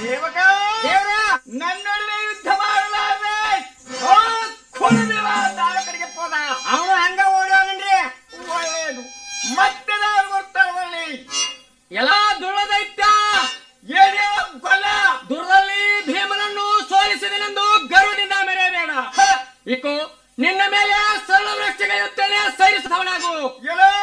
ಸೇವಕ ದೇವ್ರ ನನ್ನೊಡನೆ ಯುದ್ಧ ಮಾಡಲಾರೆ ತಾಲೂಕರಿಗೆ ಹೋದ ಅವನು ಹಂಗ ಓಡೋಗನ್ರಿ ಒಳ್ಳೆಯದು ಮತ್ತೆ ನಾನು ಬರ್ತಾನೆ ಎಲ್ಲ ದುರ್ದೈತ್ಯ ಏನೇ ಕೊಲ್ಲ ದುರ್ದಲ್ಲಿ ಭೀಮನನ್ನು ಸೋಲಿಸಿದನೆಂದು ಗರುಡಿನ ಮೆರೆಯಬೇಡ ಇಕು ನಿನ್ನ ಮೇಲೆ ಸರ್ವ ವೃಷ್ಟಿಗೆಯುತ್ತೇನೆ ಸೈರಿಸದವನಾಗು ಎಲೋ